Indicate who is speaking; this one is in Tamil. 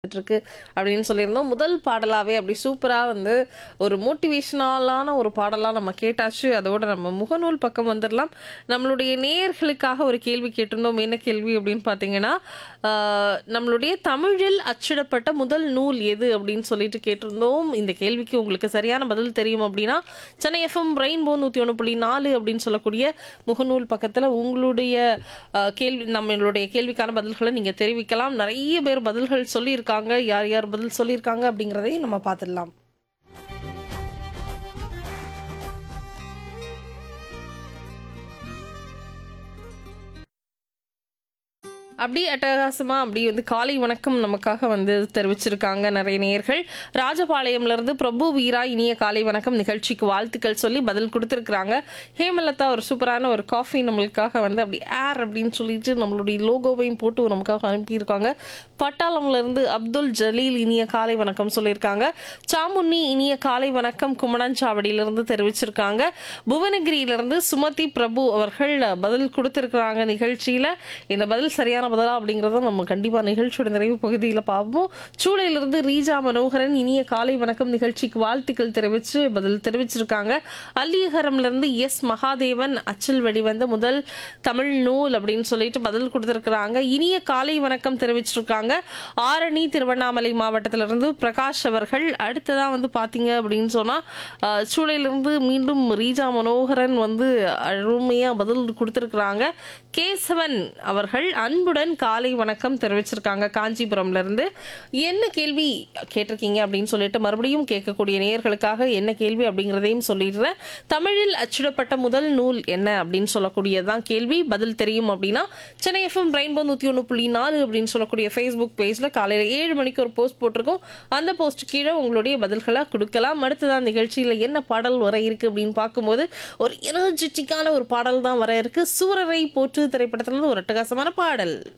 Speaker 1: இருக்கு அப்படின்னு சொல்லியிருந்தோம் முதல் பாடலாவே அப்படி சூப்பரா வந்து ஒரு மோட்டிவேஷனலான ஒரு பாடலா நம்ம கேட்டாச்சு அதோட நம்ம முகநூல் பக்கம் வந்துடலாம் நம்மளுடைய நேயர்களுக்காக ஒரு கேள்வி கேட்டிருந்தோம் என்ன கேள்வி அப்படின்னு பார்த்தீங்கன்னா ஆஹ், நம்மளுடைய தமிழில் அச்சிடப்பட்ட முதல் நூல் எது அப்படின்னு சொல்லிட்டு கேட்டிருந்தோம் இந்த கேள்விக்கு உங்களுக்கு சரியான பதில் தெரியும் அப்படின்னா சென்னை எஃப்எம் ரெயின்போ நூற்றி ஒன்று புள்ளி நாலு அப்படின்னு சொல்லக்கூடிய முகநூல் பக்கத்தில் உங்களுடைய ஆஹ், கேள்வி நம்மளுடைய கேள்விக்கான பதில்களை நீங்கள் தெரிவிக்கலாம் நிறைய பேர் பதில்கள் சொல்லியிருக்காங்க யார் யார் பதில் சொல்லியிருக்காங்க அப்படிங்கிறதையும் நம்ம பார்த்துடலாம் அப்படி அட்டகாசமா அப்படி வந்து காலை வணக்கம் நமக்காக வந்து தெரிவிச்சிருக்காங்க நிறைய நேயர்கள் ராஜபாளையம்ல இருந்து பிரபு வீரா இனிய காலை வணக்கம் நிகழ்ச்சிக்கு வாழ்த்துக்கள் சொல்லி பதில் கொடுத்துருக்குறாங்க ஹேமலதா ஒரு சூப்பரான ஒரு காஃபி நம்மளுக்காக வந்து அப்படி ஏர் அப்படின்னு சொல்லிட்டு நம்மளுடைய லோகோவையும் போட்டு நமக்காக அனுப்பியிருக்காங்க பட்டாளம்ல இருந்து அப்துல் ஜலீல் இனிய காலை வணக்கம் சொல்லியிருக்காங்க சாமுன்னி இனிய காலை வணக்கம் குமணஞ்சாவடியிலிருந்து தெரிவிச்சிருக்காங்க புவனகிரியிலிருந்து சுமதி பிரபு அவர்கள் பதில் கொடுத்திருக்கிறாங்க நிகழ்ச்சியில இந்த பதில் சரியான பதிலா அப்படிங்கறத நம்ம கண்டிப்பா நிகழ்ச்சியோட நிறைவு பகுதியில் பார்ப்போம் சூளையிலிருந்து ரீஜா மனோகரன் இனிய காலை வணக்கம் நிகழ்ச்சிக்கு வாழ்த்துக்கள் தெரிவிச்சு பதில் தெரிவிச்சிருக்காங்க அல்லியகரம்ல இருந்து எஸ் மகாதேவன் அச்சில் வெளிவந்த முதல் தமிழ் நூல் அப்படின்னு சொல்லிட்டு பதில் கொடுத்திருக்கிறாங்க இனிய காலை வணக்கம் தெரிவிச்சிருக்காங்க ஆரணி திருவண்ணாமலை மாவட்டத்திலிருந்து பிரகாஷ் அவர்கள் அடுத்ததா வந்து பாத்தீங்க அப்படின்னு சொன்னா அஹ், சூளையிலிருந்து மீண்டும் ரீஜா மனோகரன் வந்து அருமையா பதில் கொடுத்திருக்கிறாங்க கேசவன் அவர்கள் அன்புடன் காலை வணக்கம் தெரிவிச்சிருக்காங்க காஞ்சிபுரம்ல இருந்து என்ன கேள்வி கேட்டிருக்கீங்க அப்படின்னு சொல்லிட்டு மறுபடியும் கேட்கக்கூடிய நேயர்களுக்காக என்ன கேள்வி அப்படிங்கிறதையும் சொல்லிடுறேன் தமிழில் அச்சிடப்பட்ட முதல் நூல் என்ன அப்படின்னு சொல்லக்கூடியதுதான் கேள்வி பதில் தெரியும் அப்படின்னா சென்னை எஃப்எம் ரெயின்போ நூற்றி ஒன்று புள்ளி நாலு அப்படின்னு சொல்லக்கூடிய ஃபேஸ்புக் பேஜில் காலையில் ஏழு மணிக்கு ஒரு போஸ்ட் போட்டிருக்கோம் அந்த போஸ்ட் கீழே உங்களுடைய பதில்களை கொடுக்கலாம் அடுத்ததான் நிகழ்ச்சியில் என்ன பாடல் வர இருக்கு அப்படின்னு பார்க்கும்போது ஒரு எனர்ஜெட்டிக்கான ஒரு பாடல் தான் வர இருக்கு சூரரை போற்று திரைப்படத்துல இருந்து ஒரு அட்டகாசமான பாடல்